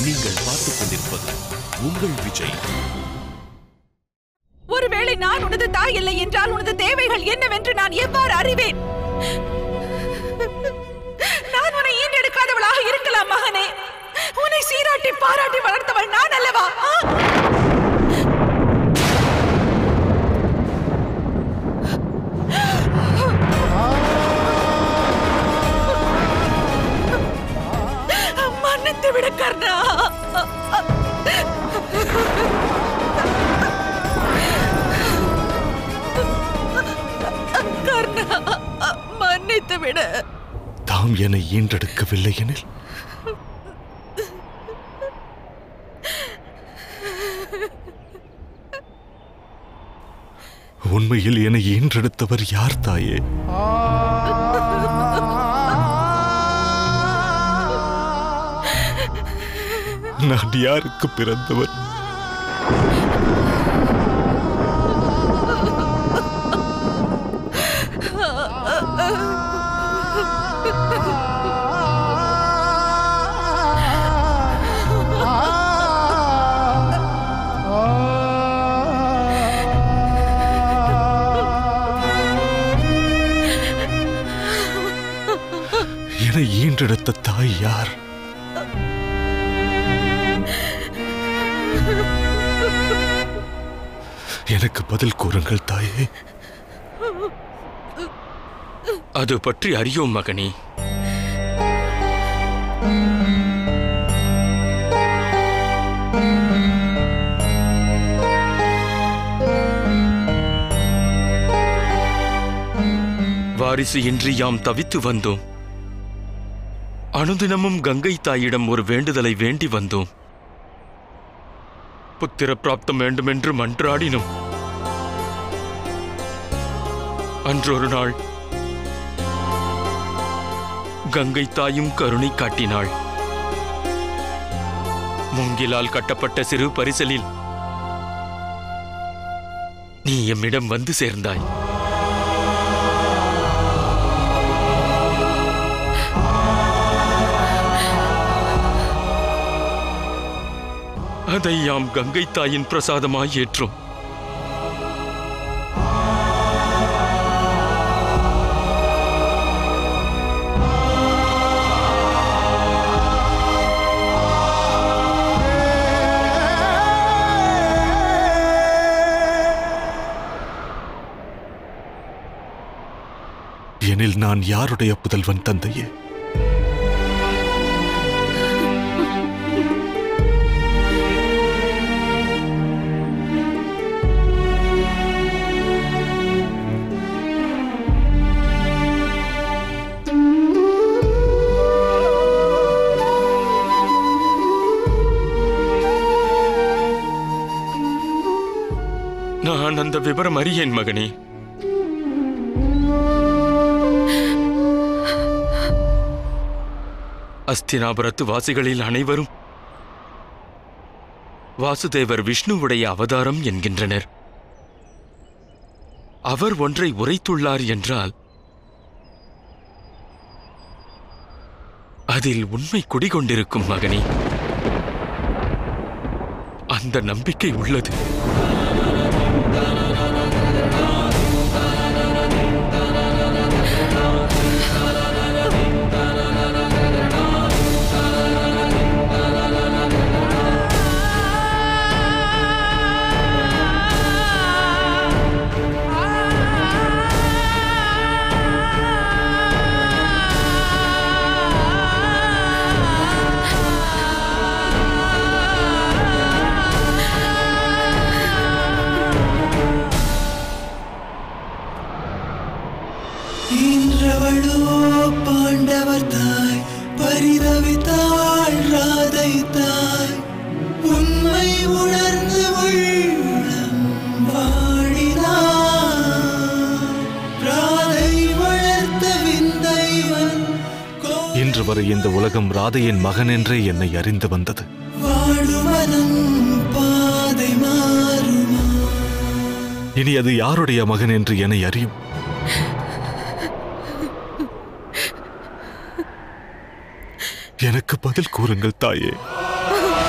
நீங்கள் பார்த்துக் கொண்டிருப்பது உங்கள் விஜய் ஒருவேளை நான் உனது தாய் இல்லை என்றால் உனது தேவைகள் என்னவென்று நான் எவ்வாறு அறிவேன் நான் உன்னை ஈண்டெடுக்காதவளாக இருக்கலாம் மகனே உன்னை சீராட்டி பாராட்டி வளர்த்தவள் நான் அல்லவா ஆ? மன்னித்து விட கர்ணா கர்ணா மன்னித்து விட தாம் என்னை ஈன்றெடுக்கவில்லை எனில் உண்மையில் என்னை ஈன்றெடுத்தவர் யார் தாயே நான் யாருக்கு பிறந்தவன் என்னை ஈன்றெடுத்த தாய் யார் எனக்கு பதில் கூறுங்கள் தாயே அது பற்றி அறியோம் மகனே வாரிசு இன்றி யாம் தவித்து வந்தோம் அனுதினமும் கங்கை தாயிடம் ஒரு வேண்டுதலை வேண்டி வந்தோம் புத்திர பிராப்தம் வேண்டுமென்று மன்றாடினோம் அன்றொரு நாள் கங்கை தாயும் கருணை காட்டினாள் மூங்கிலால் கட்டப்பட்ட சிறு பரிசலில் நீ எம்மிடம் வந்து சேர்ந்தாய் அதை யாம் கங்கை தாயின் பிரசாதமாய் ஏற்றோம் எனில் நான் யாருடைய புதல்வன் தந்தையே நான் அந்த விவரம் அறியேன் மகனே அஸ்தினாபுரத்து வாசிகளில் அனைவரும் வாசுதேவர் விஷ்ணுவுடைய அவதாரம் என்கின்றனர் அவர் ஒன்றை உரைத்துள்ளார் என்றால் அதில் உண்மை குடிகொண்டிருக்கும் மகனே அந்த நம்பிக்கை உள்ளது ஈன்றவளோ பாண்டவர் தாய் பரிதவித்தாள் ராதை தாய் உண்மை உணர்ந்து உள்ளம் வாடினார் ராதை வளர்த்த விந்தைவன் இன்று வரை இந்த உலகம் ராதையின் மகன் என்றே என்னை அறிந்து வந்தது வாடுமனம் பாதை மாறுமா இனி அது யாருடைய மகன் என்று என்னை அறியும் எனக்கு பதில் கூறுங்கள் தாயே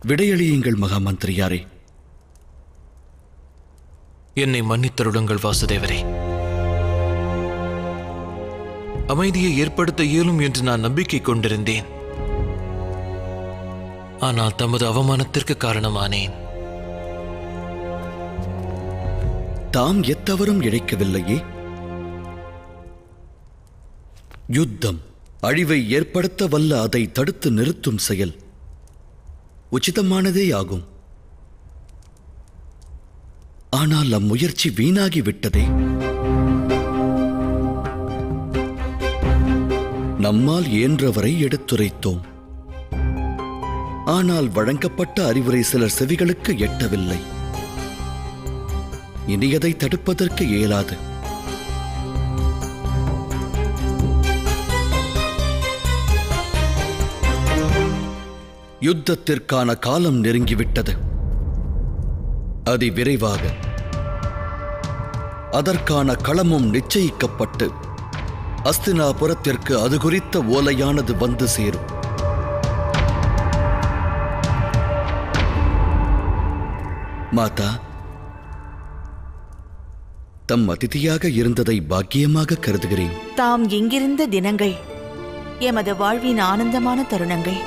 விடையளியுங்கள் மகாமந்திரியாரே என்னை மன்னித்தருளுங்கள் வாசுதேவரே அமைதியை ஏற்படுத்த இயலும் என்று நான் நம்பிக்கை கொண்டிருந்தேன் ஆனால் தமது அவமானத்திற்கு காரணமானேன் தாம் எத்தவறும் இழைக்கவில்லையே யுத்தம் அழிவை ஏற்படுத்த வல்ல அதை தடுத்து நிறுத்தும் செயல் உச்சிதமானதே ஆகும் ஆனால் அம்முயற்சி வீணாகி விட்டதே நம்மால் இயன்றவரை எடுத்துரைத்தோம் ஆனால் வழங்கப்பட்ட அறிவுரை சிலர் செவிகளுக்கு எட்டவில்லை இனி அதை தடுப்பதற்கு இயலாது யுத்தத்திற்கான காலம் நெருங்கிவிட்டது அதி விரைவாக அதற்கான களமும் நிச்சயிக்கப்பட்டு அஸ்தினாபுரத்திற்கு அது குறித்த ஓலையானது வந்து சேரும் மாதா தம் அதிதியாக இருந்ததை பாக்கியமாக கருதுகிறேன் தாம் இங்கிருந்த தினங்கள் எமது வாழ்வின் ஆனந்தமான தருணங்கள்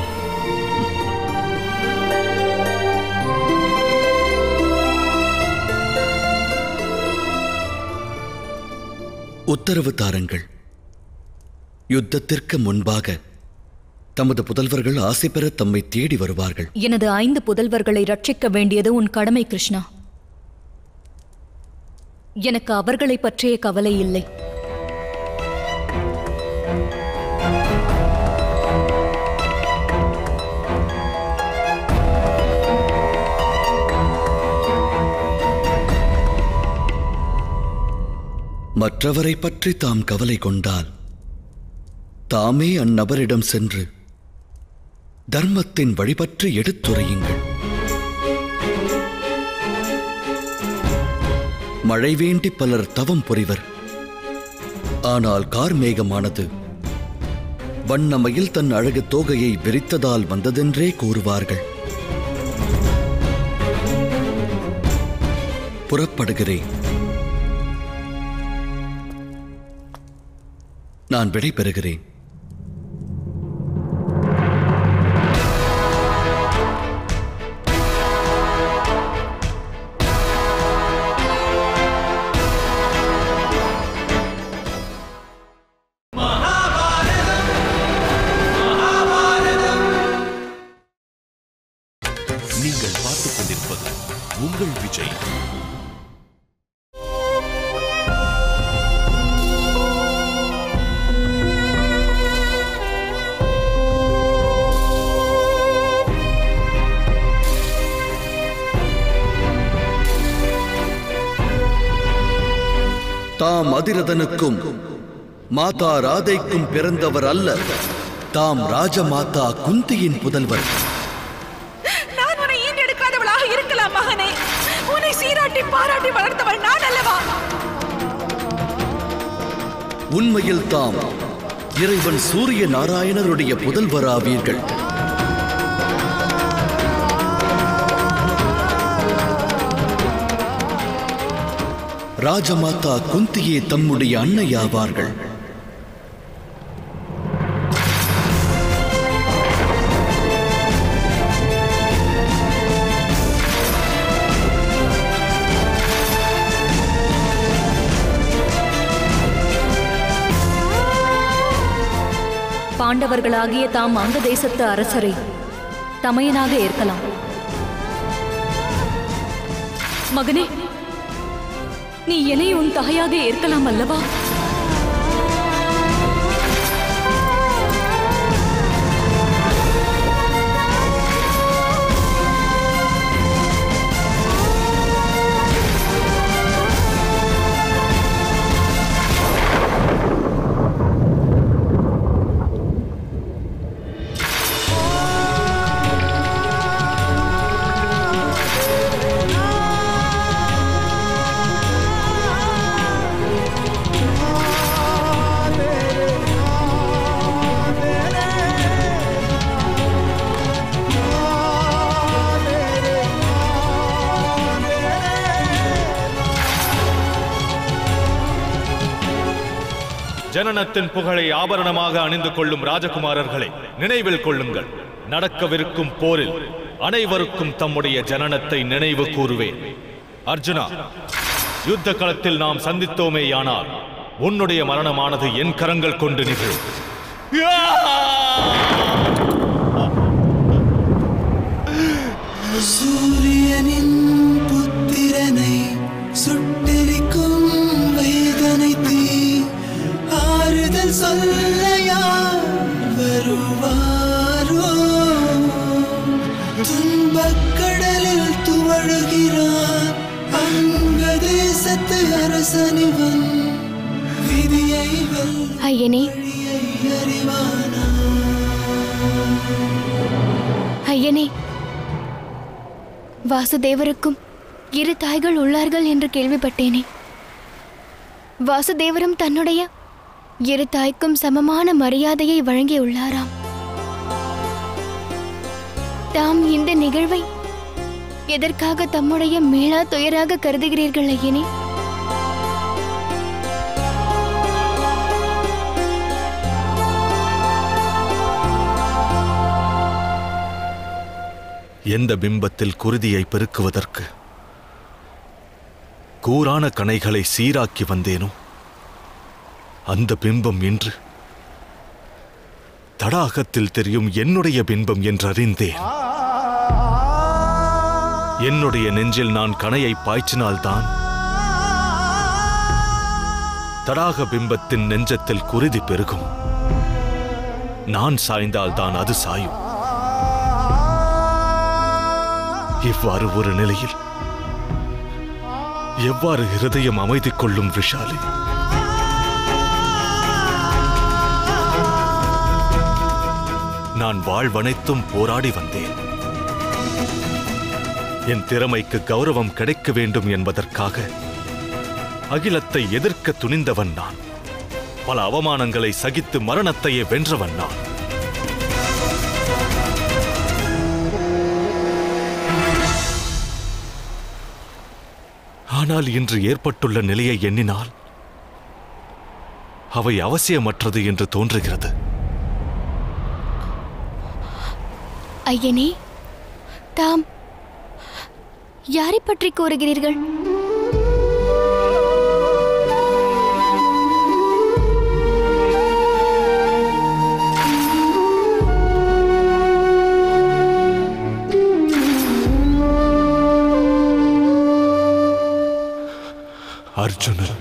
உத்தரவு தாருங்கள் யுத்தத்திற்கு முன்பாக தமது புதல்வர்கள் ஆசை பெற தம்மை தேடி வருவார்கள் எனது ஐந்து புதல்வர்களை ரட்சிக்க வேண்டியது உன் கடமை கிருஷ்ணா எனக்கு அவர்களை பற்றிய கவலை இல்லை மற்றவரை பற்றி தாம் கவலை கொண்டால் தாமே அந்நபரிடம் சென்று தர்மத்தின் வழிபற்றி எடுத்துரையுங்கள் மழை வேண்டி பலர் தவம் புரிவர் ஆனால் கார்மேகமானது வண்ணமயில் தன் அழகு தோகையை விரித்ததால் வந்ததென்றே கூறுவார்கள் புறப்படுகிறேன் நான் விடை பெறுகிறேன் நீங்கள் பார்த்துக் கொண்டிருப்பது உங்கள் விஜய் தாம் அதிரதனுக்கும் மாதா ராதைக்கும் பிறந்தவர் அல்ல தாம் ராஜமாதா குந்தியின் புதல்வர் நான் உன்னை ஈண்டெடுக்காதவளாக இருக்கலாம் மகனே உன்னை சீராட்டி பாராட்டி வளர்த்தவள் நான் அல்லவா உண்மையில் தாம் இறைவன் சூரிய நாராயணருடைய புதல்வராவீர்கள் ராஜமாதா குந்தியே தம்முடைய அன்னையாவார்கள் பாண்டவர்களாகிய தாம் அந்த தேசத்து அரசரை தமையனாக ஏற்கலாம் மகனே நீ என்னை உன் தகையாக ஏற்கலாம் அல்லவா ஆ ஜனனத்தின் புகழை ஆபரணமாக அணிந்து கொள்ளும் ராஜகுமாரர்களை நினைவில் கொள்ளுங்கள் நடக்கவிருக்கும் போரில் அனைவருக்கும் தம்முடைய ஜனனத்தை நினைவு கூறுவேன் அர்ஜுனா யுத்த களத்தில் நாம் சந்தித்தோமேயானால் உன்னுடைய மரணமானது என் கரங்கள் கொண்டு நிகழும் சூரியனின் புத்திரனை சுட்டெரிக்கும் வேதனை தீ ஆறுதல் சொல்ல யார் வருவாரோ துன்பக்கடலில் துவழுகிறான் அங்க தேசத்து அரசனிவன் விதியை ஐயனே வெள்ளியை அறிவானா ஐயனே வாசுதேவருக்கும் இரு தாய்கள் உள்ளார்கள் என்று கேள்விப்பட்டேனே வாசுதேவரும் தன்னுடைய இரு தாய்க்கும் சமமான மரியாதையை வழங்கியுள்ளாராம் தாம் இந்த நிகழ்வை எதற்காக தம்முடைய மீளா துயராக கருதுகிறீர்கள் ஐயனே எந்த பிம்பத்தில் குருதியை பெருக்குவதற்கு கூரான கணைகளை சீராக்கி வந்தேனோ அந்த பிம்பம் இன்று தடாகத்தில் தெரியும் என்னுடைய பிம்பம் என்று அறிந்தேன் என்னுடைய நெஞ்சில் நான் கணையை பாய்ச்சினால்தான் தடாக பிம்பத்தின் நெஞ்சத்தில் குருதி பெருகும் நான் சாய்ந்தால்தான் அது சாயும் இவ்வாறு ஒரு நிலையில் எவ்வாறு இருதயம் அமைதி கொள்ளும் விஷாலி நான் வாழ்வனைத்தும் போராடி வந்தேன் என் திறமைக்கு கௌரவம் கிடைக்க வேண்டும் என்பதற்காக அகிலத்தை எதிர்க்க துணிந்தவன் நான் பல அவமானங்களை சகித்து மரணத்தையே வென்றவன் நான் ஆனால் இன்று ஏற்பட்டுள்ள நிலையை எண்ணினால் அவை அவசியமற்றது என்று தோன்றுகிறது ஐயனே தாம் யாரை பற்றி கூறுகிறீர்கள் அர்ஜுனன்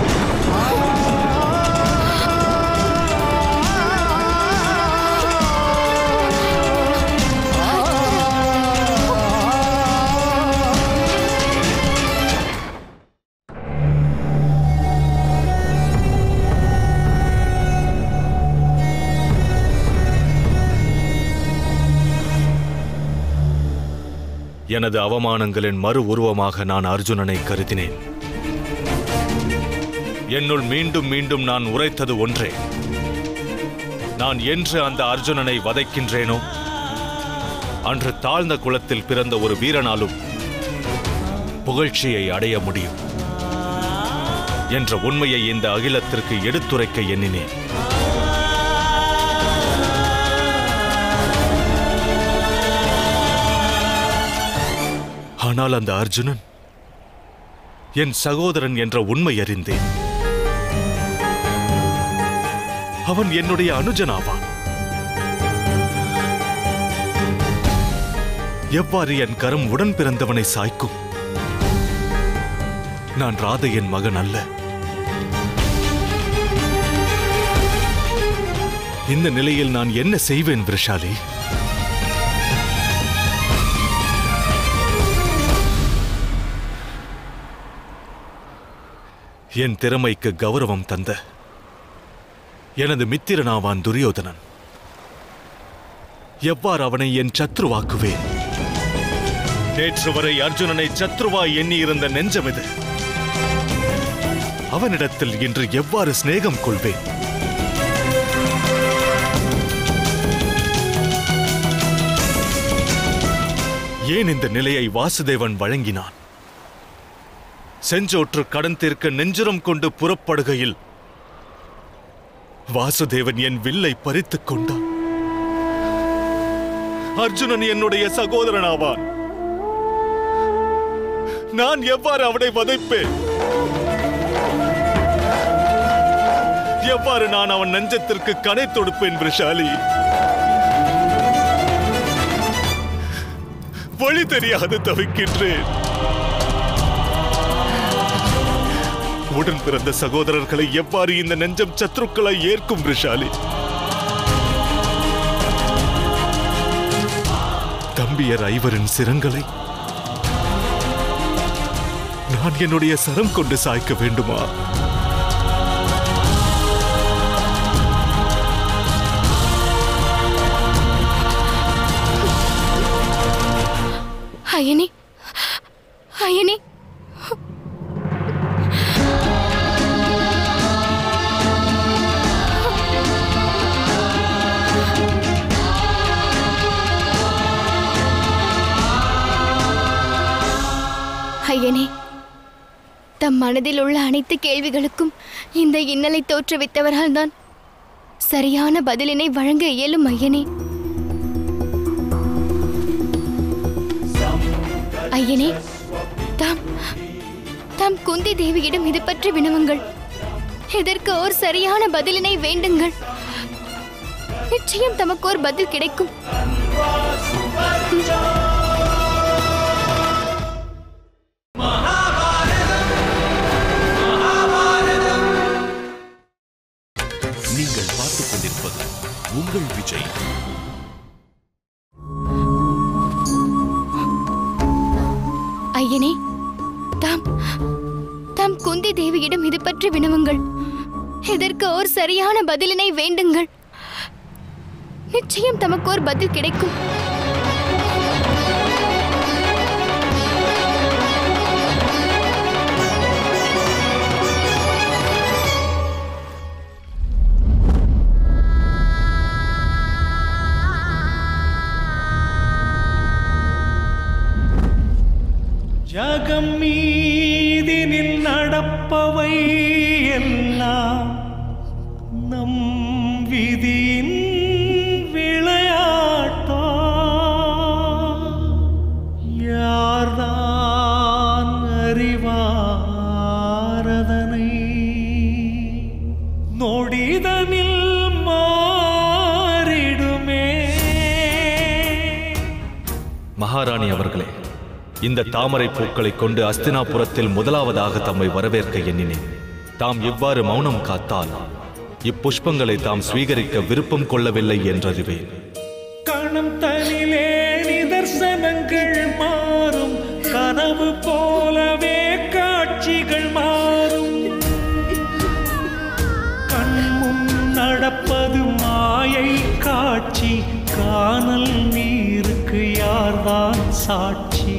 எனது அவமானங்களின் மறு உருவமாக நான் அர்ஜுனனை கருதினேன் என்னுள் மீண்டும் மீண்டும் நான் உரைத்தது ஒன்றே நான் என்று அந்த அர்ஜுனனை வதைக்கின்றேனோ அன்று தாழ்ந்த குலத்தில் பிறந்த ஒரு வீரனாலும் புகழ்ச்சியை அடைய முடியும் என்ற உண்மையை இந்த அகிலத்திற்கு எடுத்துரைக்க எண்ணினேன் ஆனால் அந்த அர்ஜுனன் என் சகோதரன் என்ற உண்மை அறிந்தேன் அவன் என்னுடைய அனுஜனாவான் எவ்வாறு என் கரம் உடன் பிறந்தவனை சாய்க்கும் நான் ராதையின் மகன் அல்ல இந்த நிலையில் நான் என்ன செய்வேன் விஷாலி என் திறமைக்கு கௌரவம் தந்த எனது மித்திரனாவான் துரியோதனன் எவ்வாறு அவனை என் சத்ருவாக்குவேன் நேற்று வரை அர்ஜுனனை சத்ருவாய் எண்ணியிருந்த நெஞ்சம் இது அவனிடத்தில் இன்று எவ்வாறு சிநேகம் கொள்வேன் ஏன் இந்த நிலையை வாசுதேவன் வழங்கினான் செஞ்சோற்று கடன் தீர்க்க நெஞ்சுரம் கொண்டு புறப்படுகையில் வாசுதேவன் என் வில்லை பறித்துக் கொண்டான் அர்ஜுனன் என்னுடைய சகோதரனாவான் நான் எவ்வாறு அவனை வதைப்பேன் எவ்வாறு நான் அவன் நெஞ்சத்திற்கு கனை தொடுப்பேன் விஷாலி வழி தெரியாது தவிக்கின்றேன் உடன் பிறந்த சகோதரர்களை எவ்வாறு இந்த நெஞ்சம் சத்ருக்களை ஏற்கும் விஷாலி தம்பியர் ஐவரின் சிரங்களை நான் என்னுடைய சரம் கொண்டு சாய்க்க வேண்டுமா அயனி அயனி ஐயனே தம் மனதில் உள்ள அனைத்து கேள்விகளுக்கும் இந்த இன்னலை தோற்றுவித்தவரால் தான் சரியான பதிலினை வழங்க இயலும் ஐயனே ஐயனே தாம் தாம் குந்தி தேவியிடம் இது பற்றி வினவுங்கள் இதற்கு ஓர் சரியான பதிலினை வேண்டுங்கள் நிச்சயம் தமக்கு ஒரு பதில் கிடைக்கும் நீங்கள் பார்த்துக் கொண்டிருப்பது உங்கள் விஜய் ஐயனே தாம் தாம் குந்தி தேவியிடம் இது பற்றி வினவுங்கள் இதற்கு ஓர் சரியான பதிலினை வேண்டுங்கள் நிச்சயம் தமக்கு ஒரு பதில் கிடைக்கும் ஜகம் மீதினில் நடப்பவை எல்லாம் நம் விதியின் விளையாட்டா யார்தான் அறிவாரதனை நொடிதனில் மாறிடுமே மகாராணி அவர்களே இந்த தாமரை பூக்களை கொண்டு அஸ்தினாபுரத்தில் முதலாவதாக தம்மை வரவேற்க எண்ணினேன் தாம் இவ்வாறு மௌனம் காத்தால் இப்புஷ்பங்களை தாம் ஸ்வீகரிக்க விருப்பம் கொள்ளவில்லை என்றறிவேன் கணம் தனிலே நிதர்சனங்கள் மாறும் கனவு போலவே காட்சிகள் மாறும் கண்முன் நடப்பது மாயை காட்சி காணல் நீருக்கு யார்தான் சாட்சி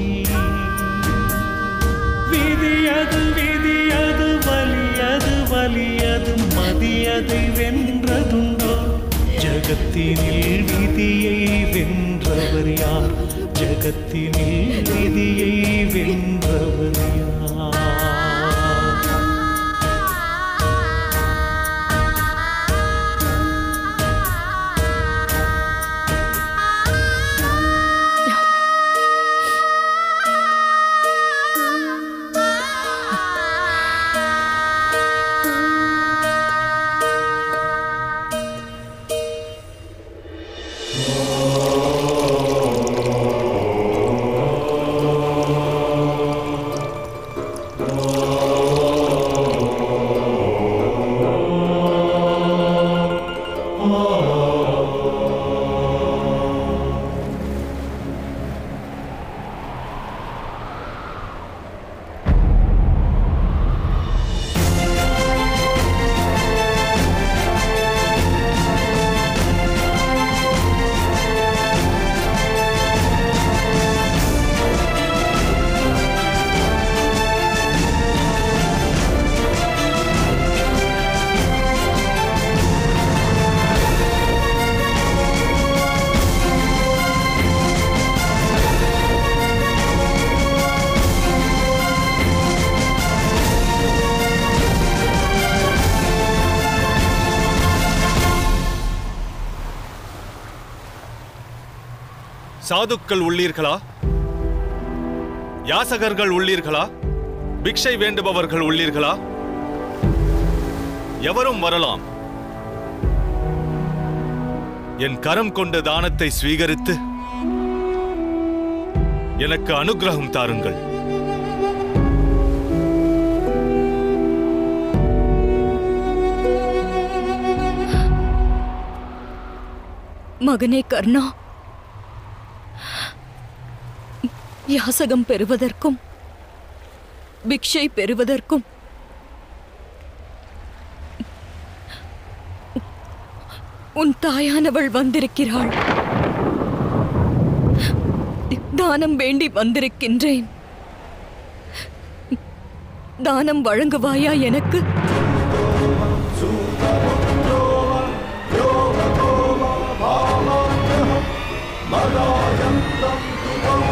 விதியது விதியது வலியது வலியது மதியதை வென்றதுண்டோ ஜகத்தினில் விதியை வென்றவர் யார் ஜகத்தினில் விதியை வென்றவர் யார் ஓ சாதுக்கள் உள்ளீர்களா யாசகர்கள் உள்ளீர்களா பிக்ஷை வேண்டுபவர்கள் உள்ளீர்களா எவரும் வரலாம் என் கரம் கொண்ட தானத்தை ஸ்வீகரித்து எனக்கு அனுக்கிரகம் தாருங்கள் மகனே கர்ணா யாசகம் பெறுவதற்கும் பிக்ஷை பெறுவதற்கும் உன் தாயானவள் வந்திருக்கிறாள் தானம் வேண்டி வந்திருக்கின்றேன் தானம் வழங்குவாயா எனக்கு மதாயம் தம் துவம்